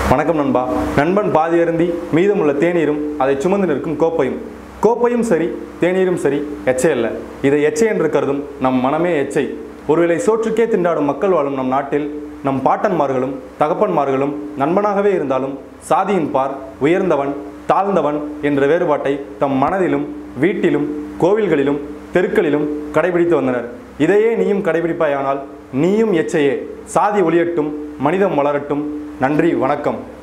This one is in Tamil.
வணக்கம் நண்பா நண்பன் பாதி அருந்தி மீதமுள்ள தேநீரும் அதை சுமந்து நிற்கும் கோப்பையும் கோப்பையும் சரி தேநீரும் சரி எச்சை அல்ல இதை எச்சை என்று கருதும் நம் மனமே எச்சை ஒருவேளை சோற்றுக்கே திண்டாடும் மக்கள் வாழும் நம் நாட்டில் நம் பாட்டன்மார்களும் தகப்பன்மார்களும் நண்பனாகவே இருந்தாலும் சாதியின் பார் உயர்ந்தவன் தாழ்ந்தவன் என்ற வேறுபாட்டை தம் மனதிலும் வீட்டிலும் கோவில்களிலும் தெருக்களிலும் கடைபிடித்து வந்தனர் இதையே நீயும் கடைபிடிப்பாயானால் நீயும் எச்சையே சாதி ஒளியட்டும் மனிதம் வளரட்டும் நன்றி வணக்கம்